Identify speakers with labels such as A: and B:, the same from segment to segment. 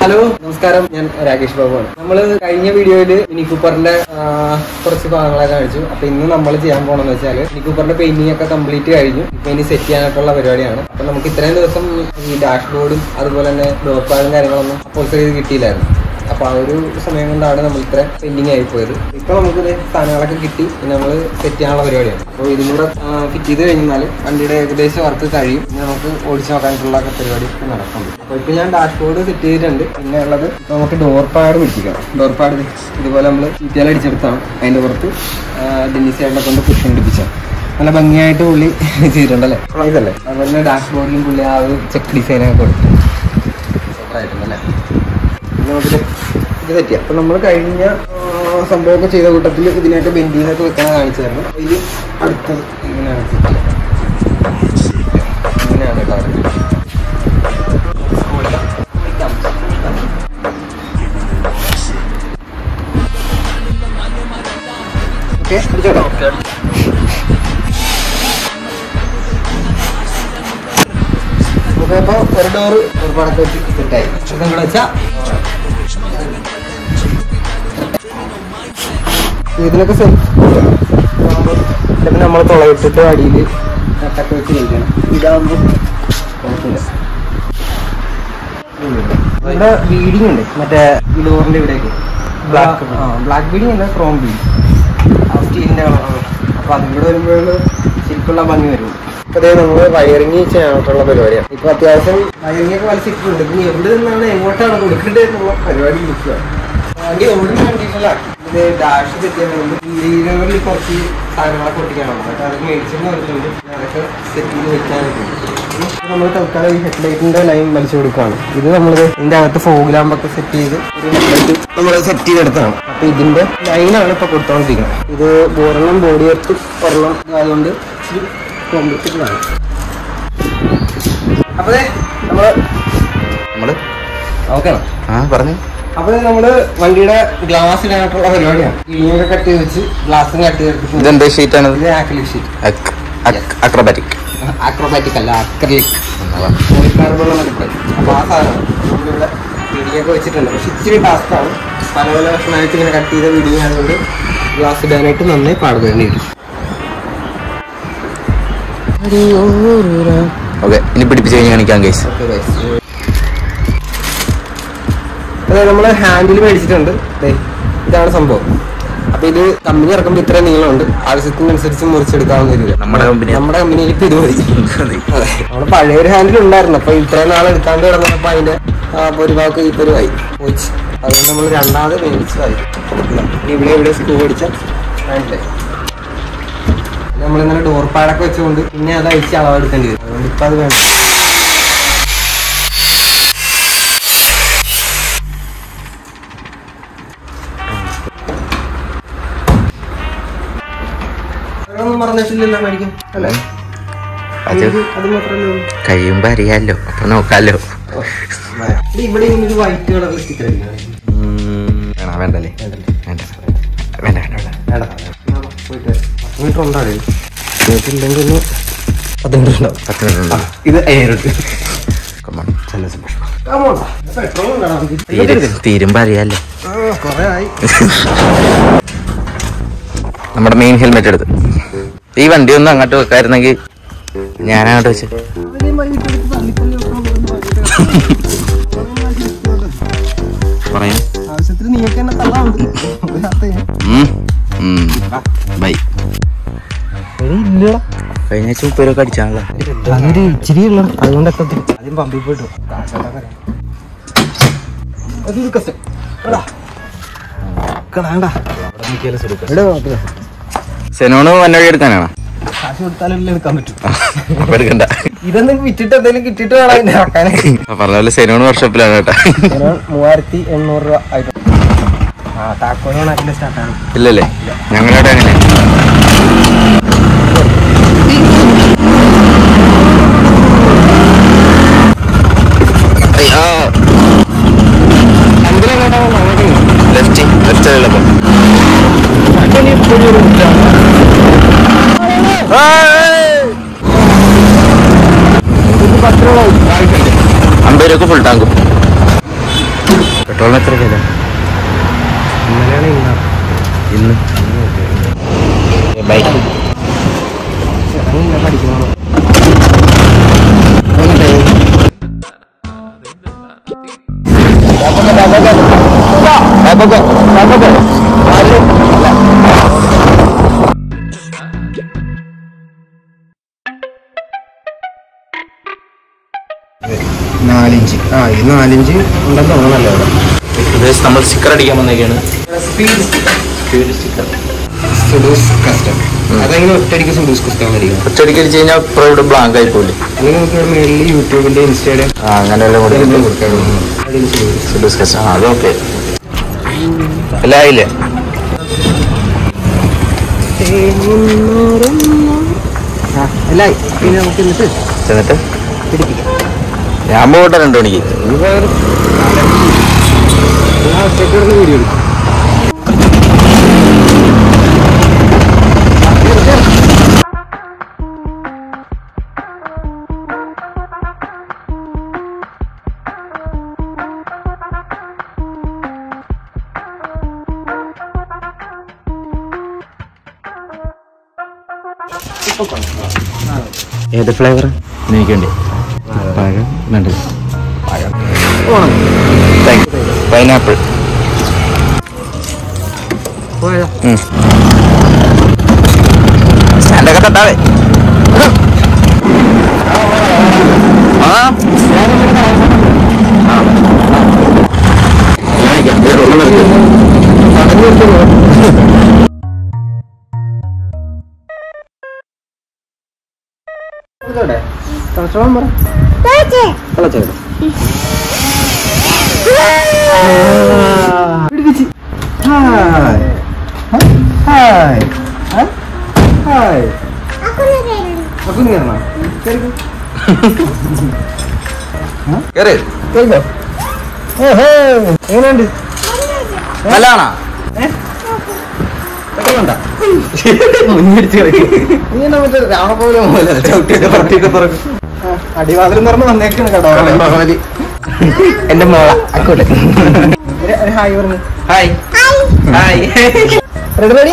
A: Hello നമസ്കാരം ഞാൻ രാകേഷ് ബാബുവാണ് നമ്മൾ കഴിഞ്ഞ വീഡിയോയിൽ മിനി കൂപ്പറിന്റെ ആ, കുറച്ച് ഭാഗങ്ങളൊക്കെ കാണിച്ചു അപ്പൊ ഇന്ന് നമ്മൾ ചെയ്യാൻ പോണെന്ന് വെച്ചാൽ മിനി കൂപ്പറിന്റെ പെയിന്റിംഗ് ഒക്കെ കംപ്ലീറ്റ് കഴിഞ്ഞു ഇപ്പൊ ഇനി സെറ്റ് ചെയ്യാനായിട്ടുള്ള പരിപാടിയാണ് അപ്പൊ നമുക്ക് ഇത്രയും ദിവസം ഈ ഡാഷ് ബോർഡും അതുപോലെ തന്നെ ഡോർ പാഡും കാര്യങ്ങളൊന്നും അപ്പോൾ ചെയ്ത് കിട്ടിയില്ലായിരുന്നു അപ്പൊ ആ ഒരു സമയം കൊണ്ടാണ് നമ്മൾ ഇത്ര പെൻഡിങ് ആയി പോയത് ഇപ്പൊ നമുക്ക് ഇത് സാധനങ്ങളൊക്കെ കിട്ടി ഇനി നമ്മൾ സെറ്റ് ചെയ്യാനുള്ള പരിപാടിയാണ് അപ്പോൾ ഇതും കൂടെ ഫിറ്റ് ചെയ്ത് കഴിഞ്ഞാൽ വണ്ടിയുടെ ഏകദേശം വർക്ക് കഴിയും ഇനി നമുക്ക് ഓടിച്ചു നോക്കാനായിട്ടുള്ള ഒക്കെ പരിപാടി ഇപ്പൊ നടക്കുന്നുണ്ട് അപ്പോൾ ഇപ്പൊ ഞാൻ ഡാഷ് ബോർഡ് സെറ്റ് ചെയ്തിട്ടുണ്ട് പിന്നെ ഉള്ളത് ഇപ്പൊ നമുക്ക് ഡോർ പാഡ് പിടിപ്പിക്കാം ഡോർ പാഡ് ഇതുപോലെ നമ്മൾ ചീറ്റിയാൽ അടിച്ചെടുത്താണ് അതിന്റെ പുറത്ത് ഡെന്നിസ് ചേട്ടനെ കൊണ്ട് പുഷൻ പിടിപ്പിച്ചാൽ നല്ല ഭംഗിയായിട്ട് പുള്ളി ചെയ്തിട്ടുണ്ടല്ലേ ഇതല്ലേ അതുപോലെ തന്നെ ഡാഷ് ബോർഡിലും പുള്ളി ആ ഒരു ചെക്ക് ഡിസൈനൊക്കെ കൊടുത്തു സൂപ്പറായിട്ടുണ്ടല്ലേ പിന്നെ നമുക്കിത് ഇത് തെറ്റിയ അപ്പൊ നമ്മൾ കഴിഞ്ഞ ആ, സംഭവമൊക്കെ ചെയ്ത കൂട്ടത്തിൽ ഇതിനായിട്ട് ബെഞ്ചീനൊക്കെ വെക്കാൻ കാണിച്ചായിരുന്നു അപ്പൊ ഇത് അടുത്തത് ഇങ്ങനെയാണ് set ചെയ്യുക. ഇങ്ങനെയാണ് കേട്ടോ അത്. ഓക്കെ പിടിച്ചോട്ടോ നമുക്കിപ്പോ ഒരു ഡോറ് ഒരു പടത്ത് വെച്ച് സെറ്റായി ഇതും കൂടെ വെച്ചാ ഇതിനൊക്കെ സെൽഫ് പിന്നെ നമ്മൾ തുളയിട്ടിട്ട് അടിയിൽ കട്ടൊക്കെ വെച്ച് കഴിക്കണം ഇതാകുമ്പോൾ കുഴപ്പമില്ല ഇവിടെ ബീഡിങ് ഉണ്ട് മറ്റേ ഈ ഡോറിന്റെ ഇവിടേക്ക് ബ്ലാക്ക് ആ ബ്ലാക്ക് ബീഡിങ് അല്ല ക്രോം ബീഡിങ് ആ സ്റ്റീലിന്റെ കളറാണ് അപ്പൊ അതിവിടെ വരുമ്പോഴാണ് ശരിക്കുള്ള ഭംഗി വരുന്നത് അപ്പൊ അതേ നമ്മൾ വയറിങ് ചെയ്യാനായിട്ടുള്ള പരിപാടിയാണ് ഇപ്പൊ അത്യാവശ്യം വയറിംഗ് ഒക്കെ വലിച്ചിട്ടുണ്ട് ഇനി എവിടെ നിന്നാണ് എങ്ങോട്ടാണ് കൊടുക്കേണ്ടത് എന്നുള്ള പരിപാടി നിൽക്കുക വണ്ടി ഓടുന്ന കണ്ടീഷനിലാണ് ഇത് ഡാഷ് തെറ്റിയതുകൊണ്ട് ഇന്റീരിയറിൽ കുറച്ച് സാധനങ്ങളൊക്കെ ഒട്ടിക്കാനുണ്ട് അപ്പൊ അതൊക്കെ മേടിച്ചെന്ന് പറഞ്ഞിട്ടുണ്ട് ഞാൻ അതൊക്കെ സെറ്റ് ചെയ്ത് വെക്കാനൊക്കെ നമ്മൾ തൽക്കാലം ഈ ഹെഡ്ലൈറ്റിന്റെ ലൈൻ വലിച്ചു കൊടുക്കുകയാണ് ഇത് നമ്മൾ ഇതിന്റെ അകത്ത് ഫോഗ് ലാമ്പൊക്കെ സെറ്റ് ചെയ്ത് ഒരു ഹെഡ്ലൈറ്റ് നമ്മൾ സെറ്റ് ചെയ്തെടുത്താണ് അപ്പൊ ഇതിന്റെ ലൈനാണ് ഇപ്പൊ കൊടുത്തോണ്ടിരിക്കുന്നത് ഇത് ഒരെണ്ണം ബോഡി എർത്ത് ഒരെണ്ണം ആയതുകൊണ്ട് ഇച്ചിരി കോംപ്ലിക്കേറ്റഡ് ആണ് അപ്പൊ ദേ നമ്മള്
B: നമ്മള്
A: ഓക്കെ
B: ആ പറഞ്ഞു
A: അപ്പൊ ദേ നമ്മള് വണ്ടിയുടെ ഗ്ലാസ് ഇടാനായിട്ടുള്ള പരിപാടിയാണ് ഇളിയൊക്കെ കട്ട് ചെയ്ത് വെച്ച് ഗ്ലാസും കട്ട് ചെയ്തിട്ട്
B: ഇതെന്ത് ഷീറ്റാണ്
A: ഇത് ആക്രിലിക് ഷീറ്റ്
B: അക്രോബാറ്റിക്
A: ആക്രോബാറ്റിക് അല്ല അക്രലിക് പോളിക്കാർബൺ എന്നൊക്കെ പറയും അപ്പൊ ആ സാധനം നമ്മളിവിടെ വീഡിയൊക്കെ വെച്ചിട്ടുണ്ട് പക്ഷെ ഇച്ചിരി ടാസ്ക്കാണ് പല പല കഷ്ണമായിട്ട് ഇങ്ങനെ കട്ട് ചെയ്ത വീഡിയോ ആയതുകൊണ്ട് ഗ്ലാസ് ഇടാനായിട്ട് നന്നായി പാടുപെടേണ്ടി വരും
B: ഓക്കെ ഇനി പിടിപ്പിച്ച് കഴിഞ്ഞ് കാണിക്കാം കേസ്
A: ഓക്കെ ഗൈസ് അതെ നമ്മൾ ഹാൻഡിൽ മേടിച്ചിട്ടുണ്ട് ദേ, ഇതാണ് സംഭവം അപ്പൊ ഇത് കമ്പനി ഇറക്കുമ്പോൾ ഇത്ര നീളമുണ്ട് ആവശ്യത്തിനനുസരിച്ച് മുറിച്ചെടുക്കാവുന്ന രീതിയിൽ
B: നമ്മുടെ company ആ?
A: നമ്മുടെ കമ്പനിയിൽ ഇപ്പൊ ഇത് മതി അതെ നമ്മുടെ പഴയ ഒരു ഹാൻഡിൽ ഉണ്ടായിരുന്നു അപ്പൊ ഇത്രയും നാൾ എടുക്കാണ്ട് കിടന്നപ്പോ അതിന്റെ ആ പൊരുവാക്ക് ഈ പൊരുവായി പോയിച്ച് അതുകൊണ്ട് നമ്മൾ രണ്ടാമത് മേടിച്ചതായി ഇനി ഇവിടെ ഇവിടെ സ്ക്രൂ അടിച്ച ഹാൻഡിലായി നമ്മളിങ്ങനെ ഡോർ പാഡൊക്കെ വെച്ചുകൊണ്ട് പിന്നെ അത് അഴിച്ച് അളവെടുക്കേണ്ടി വരും അതുകൊണ്ട് ഇപ്പൊ അത് വേണ്ട വേറൊന്നും പറഞ്ഞിട്ടില്ലല്ലോ മേടിക്കും അല്ലേ
B: അത്
A: ഇത് അത് മാത്രമല്ലേ ഉള്ളൂ
B: കഴിയുമ്പോ അറിയാലോ അപ്പൊ നോക്കാലോ
A: ഇത് ഇവിടെ ഇങ്ങനെ ഒരു വൈറ്റ് കളർ സ്റ്റിക്കർ അടിക്കണം
B: വേണോ വേണ്ടല്ലേ
A: വേണ്ടല്ലേ?
B: വേണ്ട വേണ്ട വേണ്ട വേണ്ട
A: വേണ്ട എന്നാ പോയിട്ട് വരാം. പത്ത് മീറ്റർ ഉണ്ടാണ് ഇല്ലെങ്കിൽ ഒന്ന് പതിനെട്ട് ഉണ്ടാവും
B: പത്ത് മിനിറ്റ് ഉണ്ടോ
A: ഇത് എയറിട്ട്
B: കമ്മൺ
A: പെട്രോൾ ഉണ്ടാവും
B: തീരും തീരുമ്പോ അറിയാലോ
A: കൊറേ ആയി
B: നമ്മുടെ മെയിൻ ഹെൽമെറ്റ് എടുത്ത് ഈ വണ്ടി ഒന്ന് അങ്ങോട്ട് വെക്കായിരുന്നെങ്കിൽ ഞാൻ അങ്ങോട്ട് വെച്ച് പറയാം
A: ആവശ്യത്തിന് നീയൊക്കെ എന്നെ തള്ളാറുണ്ട്
B: ബൈ
A: ഇല്ലടാ
B: കഴിഞ്ഞ ആഴ്ച മുപ്പത് അടിച്ചാണല്ലോ
A: അതൊരു ഇച്ചിരി ഉള്ളു അതുകൊണ്ട് എത്തത്തില്ല ആദ്യം പമ്പിൽ പോയിട്ടു
B: സെനോണ് വന്നവഴി എടുക്കാനാണോ
A: കാശ് കൊടുത്താലല്ലേ എടുക്കാൻ പറ്റും
B: അപ്പൊ എടുക്കണ്ട
A: ഇതൊന്നും വിറ്റിട്ട് എന്തെങ്കിലും കിട്ടിയിട്ട് വേണം അതിനെ ഇറക്കാനായി
B: ആ പറഞ്ഞ പോലെ സെനോണ് വർക്ക്ഷോപ്പിലാണ് കേട്ടാ
A: ഇതിന് മൂവായിരത്തി എണ്ണൂറ് രൂപ ആയിട്ട് ആ താക്കോലാണ് അതിന്റെ സ്റ്റാർട്ടാണ്
B: ഇല്ലല്ലേ ഞങ്ങളുടെ അങ്ങനെ അയ്യോ ലെഫ്റ്റ് ലെഫ്റ്റ് ഉള്ളപ്പോ അമ്പത് രൂപ ഫുൾ ടാങ്കും പെട്രോളിന് എത്ര കിലോ
A: ഇന്നലെയാണ് ഇന്ന
B: ഇന്ന് ബൈക്ക്
A: ഇങ്ങനെ പഠിക്കണോ നാലിഞ്ച് ആ ഇത് നാലിഞ്ച് ഉണ്ടെന്ന് തോന്നണല്ലോ ഇവിടെ
B: നമ്മൾ സ്റ്റിക്കർ അടിക്കാൻ വന്നേക്കാണ് സ്പീഡ് സ്റ്റിക്കർ
A: സുഡൂസ് കസ്റ്റം അതെങ്ങനെ ഒറ്റയടിക്ക് സുഡൂസ് കസ്റ്റം വരിക
B: ഒറ്റയടിക്ക് അടിച്ച് കഴിഞ്ഞാൽ ഇപ്പോൾ ഇവിടെ ബ്ലാങ്ക് ആയി പോലെ
A: അല്ലെങ്കിൽ നമുക്ക് ഇവിടെ മേളിൽ യൂട്യൂബിന്റെ ഇൻസ്റ്റയുടെ
B: ആ അങ്ങനെയെല്ലാം കൊടുത്തിട്ട്
A: കൊടുക്കാറുണ്ട് അതിന് സുഡൂസ്
B: സുഡൂസ് കസ്റ്റം ആ അതൊക്കെ എല്ലാം ആയില്ലേ
A: അല്ല പിന്നെ നമുക്ക് എന്നിട്ട്
B: ചെന്നിട്ട്
A: പിടിപ്പിക്കാം
B: ഞാൻ പോകട്ടെ രണ്ടു മണിക്ക്
A: വീഡിയോ എടുക്കും
B: ഏത് ഫ്ലേവർ എനിക്ക് വേണ്ടി പഴം വേണ്ട പൈനാപ്പിൾ
A: പോയതാ
B: സ്റ്റാൻഡൊക്കെ തട്ടാവേ ആ
A: ഇതോടെ തണുത്തോളം പറ വെള്ളച്ചേർത്ത് പിടിപ്പിച്ച് ഹായ് ഹായ് ഹായ് അപ്പൊ കയറണോ കേറിക്കോ
B: കേറ്
A: കേറിക്കോ ഓഹോ എങ്ങനെയുണ്ട്
B: നല്ലതാണോ
A: പെട്ടെന്നുണ്ടാ മുന്നിടിച്ച് കളിക്കും നീ എന്നാ മറ്റേ രാമപോലെ പോലെ ചവിട്ടിയൊക്കെ പറട്ടിയൊക്കെ തുറക്കും അടിവാതിലും തുറന്ന് വന്നേക്കാണ് കേട്ടോ എന്റെ മോള അക്കൂട്ടെ ഹായ് പറഞ്ഞു
B: ഹായ് ഹായ്
A: റെഡി റെഡി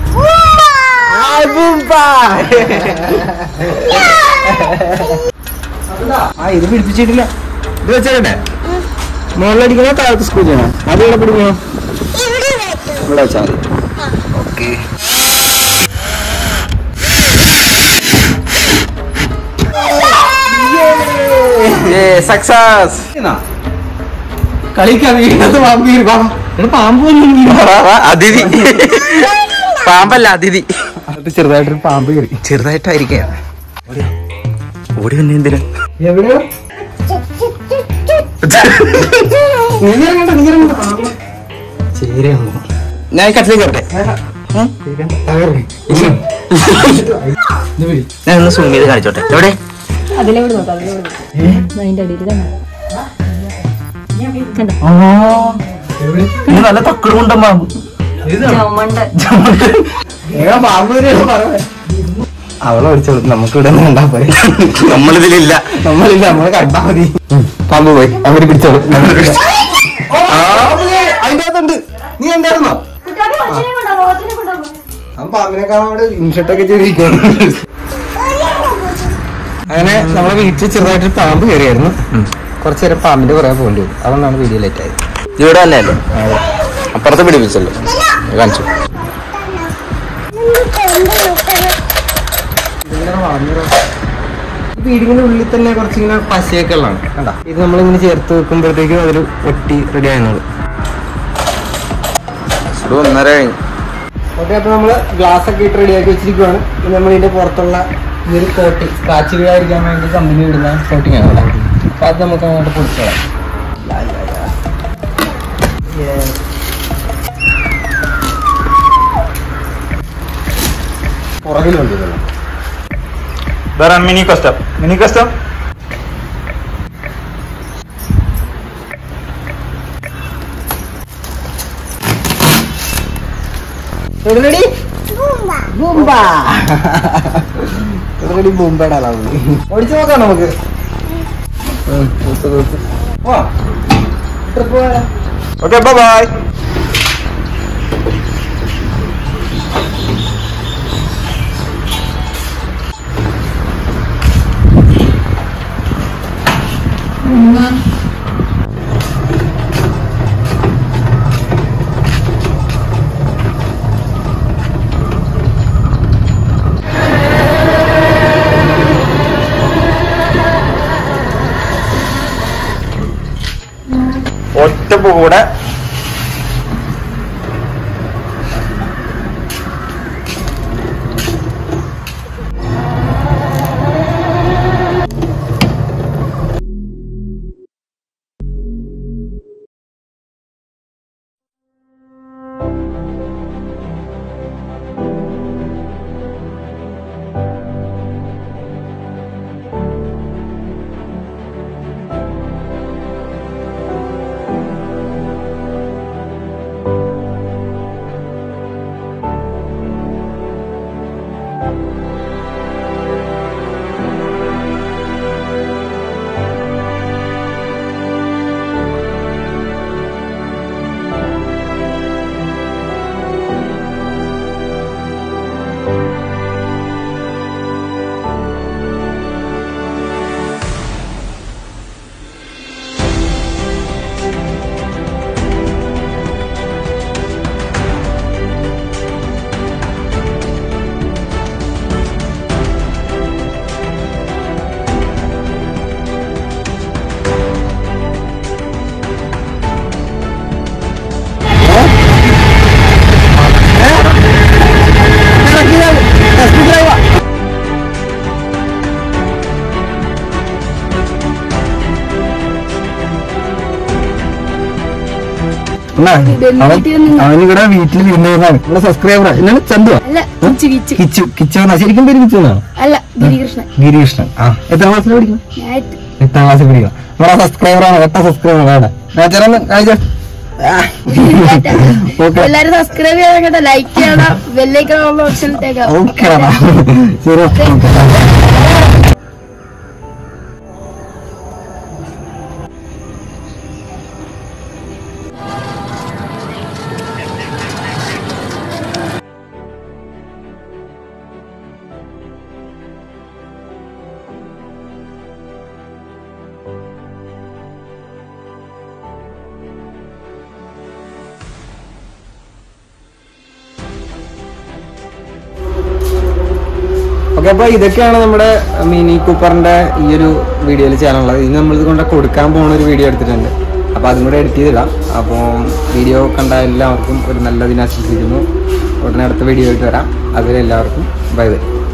A: ആ ഇത് പിടിപ്പിച്ചിട്ടില്ല ഇത് വെച്ചേക്കട്ടെ മുകളിലടിക്കണോ താഴത്ത് സ്കൂൾ ചെയ്യണം അത് ഇവിടെ പിടിക്കണോ ഇവിടെ വെച്ചാൽ മതി ഓക്കെ
B: സക്സസ്
A: കളിക്കാൻ വീണത് പാമ്പ് കയറി പാമ്പ് ഇവിടെ പാമ്പ് പോലും
B: അതിഥി പാമ്പല്ല അതിഥി
A: എന്നിട്ട് ചെറുതായിട്ടൊരു പാമ്പ് കയറി
B: ചെറുതായിട്ടായിരിക്കാം ഓടി വന്നെ എന്തിനാ
A: എവിടെയോ നീ ഇറങ്ങണ്ട നീ ഇറങ്ങണ്ട പാമ്പ് ചേരയാണോ
B: ഞാൻ കട്ടിലേക്ക് കട്ടെ ഞാൻ ഒന്ന് സൂം ചെയ്ത് കാണിച്ചോട്ടെ എവിടെ
C: അതിലെവിടെ നോക്കാം അതിലെവിടെ അതിന്റെ അടിയിൽ കണ്ടോ കണ്ടോ
B: ഇത് നല്ല തക്കട് കൊണ്ടും പാമ്പ്
C: ചുമണ്ട
A: പാമ്പ് വരെയാണ് പറഞ്ഞത് അവളെ വിളിച്ചോളൂ നമുക്ക് ഇവിടെ നിന്ന് കണ്ടാ പോരെ
B: നമ്മളിതിലില്ല
A: നമ്മളില്ല നമ്മളെ കണ്ടാ മതി പാമ്പ് പോയി അവര് പിടിച്ചോളൂ അതിന്റെ അകത്തുണ്ട് നീ എന്തായിരുന്നോ ആ പാമ്പിനെ കാണാൻ അവിടെ ഇൻഷർട്ടൊക്കെ ചെയ്തിരിക്കുന്നു അങ്ങനെ നമ്മളെ വീട്ടിൽ ചെറുതായിട്ട് പാമ്പ് കയറിയായിരുന്നു കുറച്ചു നേരം പാമ്പിന്റെ പുറകെ പോകേണ്ടി വരും അതുകൊണ്ടാണ് വീഡിയോ ലേറ്റ് ആയത്
B: ഇവിടെ തന്നെയല്ലേ അപ്പുറത്ത് പിടിപ്പിച്ചല്ലോ കാണിച്ചു
A: വീടിന്റെ ഉള്ളിൽ തന്നെ കുറച്ചിങ്ങനെ പശയൊക്കെ ഉള്ളതാണ് കണ്ട ഇത് നമ്മളിങ്ങനെ ചേർത്ത് വെക്കുമ്പോഴത്തേക്കും അതൊരു ഒട്ടി റെഡി ആയിരുന്നത്
B: ഇത് ഒന്നര കഴിഞ്ഞു
A: ഓക്കെ അപ്പൊ നമ്മള് ഗ്ലാസ് ഒക്കെ ഇട്ട് റെഡിയാക്കി വെച്ചിരിക്കുവാണ് ഇനി നമ്മൾ ഇതിന്റെ പുറത്തുള്ള ഈ ഒരു കോട്ടിങ് സ്ക്രാച്ച് വീഴാതിരിക്കാൻ വേണ്ടി കമ്പനി ഇടുന്ന കോട്ടിങ് ആണ് ഇവിടെ അപ്പൊ അത് നമുക്ക് അങ്ങോട്ട് പൊടിച്ചോളാം പുറകിലുണ്ട് ഇതെല്ലാം
D: വേറെ mini custom mini custom
A: ready ബൂമ്പ റെഡി ബൂമ്പയുടെ അളവ് ഓടിച്ചു നോക്കാം നമുക്ക് ഉം, തീർത്ത് തീർത്ത്. പോവാം.
C: ട്രിപ്പ് പോയാലോ
D: Okay, bye bye. ഒറ്റ കൂടെ
A: അവനിവിടെ വീട്ടിൽ വിരുന്നതാണ് ഇവിടെ സബ്സ്ക്രൈബർ എന്നാണ് ചന്തു
C: അല്ല കിച്ചു കിച്ചു
A: കിച്ചു കിച്ചു എന്നാ ശരിക്കും പേര് കിച്ചു എന്നാണ്
C: അല്ല ഗിരികൃഷ്ണൻ
A: ഗിരീഷ്ണൻ ആ എത്ര ക്ലാസ്സിൽ പഠിക്കും
C: ഞായറ്റ്
A: എട്ടാം ക്ലാസ്സിൽ പഠിക്കും നമ്മുടെ സബ്സ്ക്രൈബർ ആണ് എട്ടാം സബ്സ്ക്രൈബർ ആണ് അവിടെ നേച്ചറൊന്ന് കാണിച്ചോ ഓക്കെ
C: എല്ലാരും സബ്സ്ക്രൈബ് ചെയ്യണം കേട്ടോ ലൈക്ക് ചെയ്യണം ബെല്ലൈക്കൺ ഓപ്ഷൻ ഇട്ടേക്കാം
A: ഓക്കെ ശരി ഓക്കെ ഓക്കെ അപ്പൊ ഇതൊക്കെയാണ് നമ്മുടെ മിനി കൂപ്പറിന്റെ ഈ ഒരു വീഡിയോയിൽ ചെയ്യാനുള്ളത് ഇത് നമ്മൾ ഇത് കൊണ്ട് കൊടുക്കാൻ പോകുന്ന ഒരു വീഡിയോ എടുത്തിട്ടുണ്ട് അപ്പൊ അതും കൂടെ എഡിറ്റ് ചെയ്തിടാം അപ്പോൾ വീഡിയോ കണ്ട എല്ലാവർക്കും ഒരു നല്ല ദിനം ആശംസിക്കുന്നു ഉടനെ അടുത്ത വീഡിയോ ആയിട്ട് വരാം അതുവരെ എല്ലാവർക്കും ബൈ ബൈ